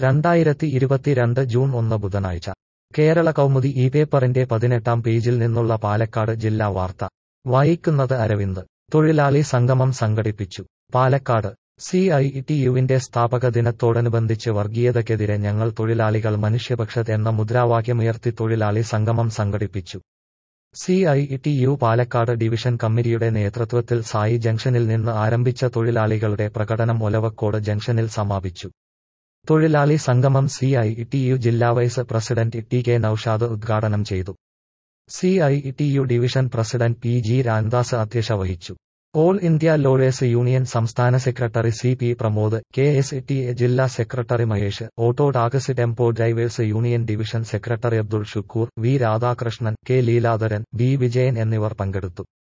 രണ്ടായിരത്തി ഇരുപത്തിരണ്ട് ജൂൺ ഒന്ന് ബുധനാഴ്ച കേരള കൗമുദി ഈ പേപ്പറിന്റെ പതിനെട്ടാം പേജിൽ നിന്നുള്ള പാലക്കാട് ജില്ലാ വാർത്ത വായിക്കുന്നത് അരവിന്ദ് തൊഴിലാളി സംഗമം സംഘടിപ്പിച്ചു പാലക്കാട് സി ഐ ടി യുവിന്റെ സ്ഥാപക ദിനത്തോടനുബന്ധിച്ച് വർഗീയതയ്ക്കെതിരെ ഞങ്ങൾ തൊഴിലാളികൾ മനുഷ്യപക്ഷത്ത് എന്ന മുദ്രാവാക്യമുയർത്തി തൊഴിലാളി സംഗമം സംഘടിപ്പിച്ചു C I T U Palakkad division കമ്മിറ്റിയുടെ നേതൃത്വത്തിൽ സായി ജംഗ്ഷനിൽ നിന്ന് ആരംഭിച്ച തൊഴിലാളികളുടെ പ്രകടനം ഒലവക്കോട് ജംഗ്ഷനിൽ സമാപിച്ചു തൊഴിലാളി സംഗമം സി ഐ ടി യു ജില്ലാ vice president T K Naushad ഉദ്ഘാടനം ചെയ്തു C I T U division president P G Ramdas അധ്യക്ഷ വഹിച്ചു ഓൾ ഇന്ത്യ ലോയേഴ്സ് യൂണിയൻ സംസ്ഥാന secretary C P Pramod K S T A ജില്ലാ secretary Mahesh auto taxi tempo drivers union division secretary Abdul Shukkur V Radhakrishnan K Leeladharan B Vijayan എന്നിവർ പങ്കെടുത്തു